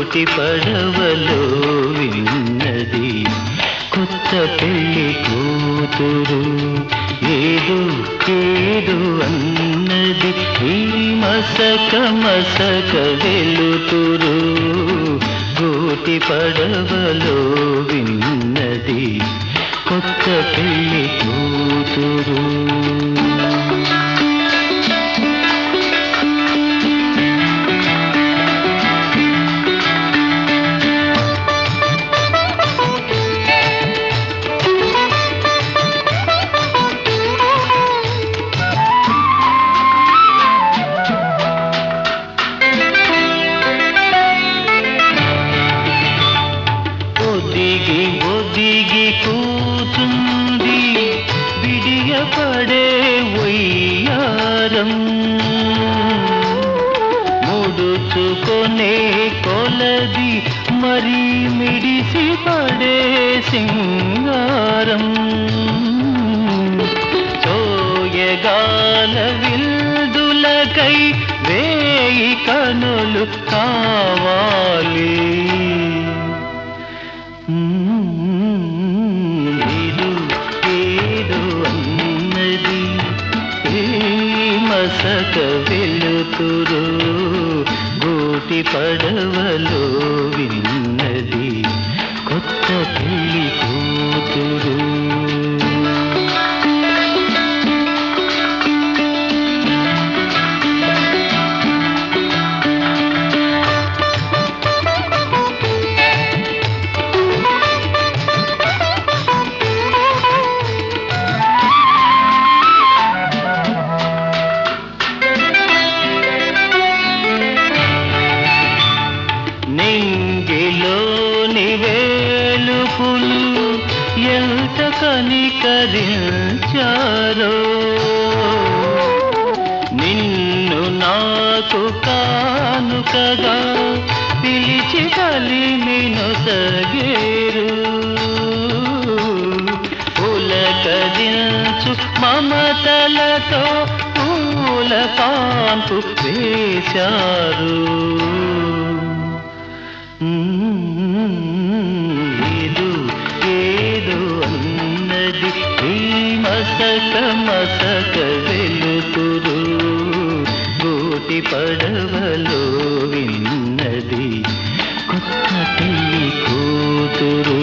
గూటి పడవలో విన్నది కొత్త పెళ్లి కూతురు ఏదో ఏదో అన్నది ఈ మసక మసక వెలుతురు గూటి పడవలో విన్నది కొత్త పెళ్లి కూతురు ఒదిగి ఒదిగి కూచుంది విడియపడే వయ్యారం ముడుచుకొనే కొలది మరి మిడిసి పడే సింగారం చోయగాల విల్దులకై వేయి కనులు కావాలి ఏదో ఏదో అన్నది ఏ మసక వెలుతురు గోటి పడవలో విన్నది కొత్త పెళ్లి కూతురు నింగిలోని వేలుపులు ఎంత కనికరించారో నిన్ను నాకు కానుకగా పిలిచి కలిమిను సగేరు పులకరించు మమతలతో పూల కాంపు వేశారు ఏదో ఏదో అన్నది ఈ మసక మసక వెలుతురు గోటి పడవలో విన్నది కొత్త పెళ్లి కూతురు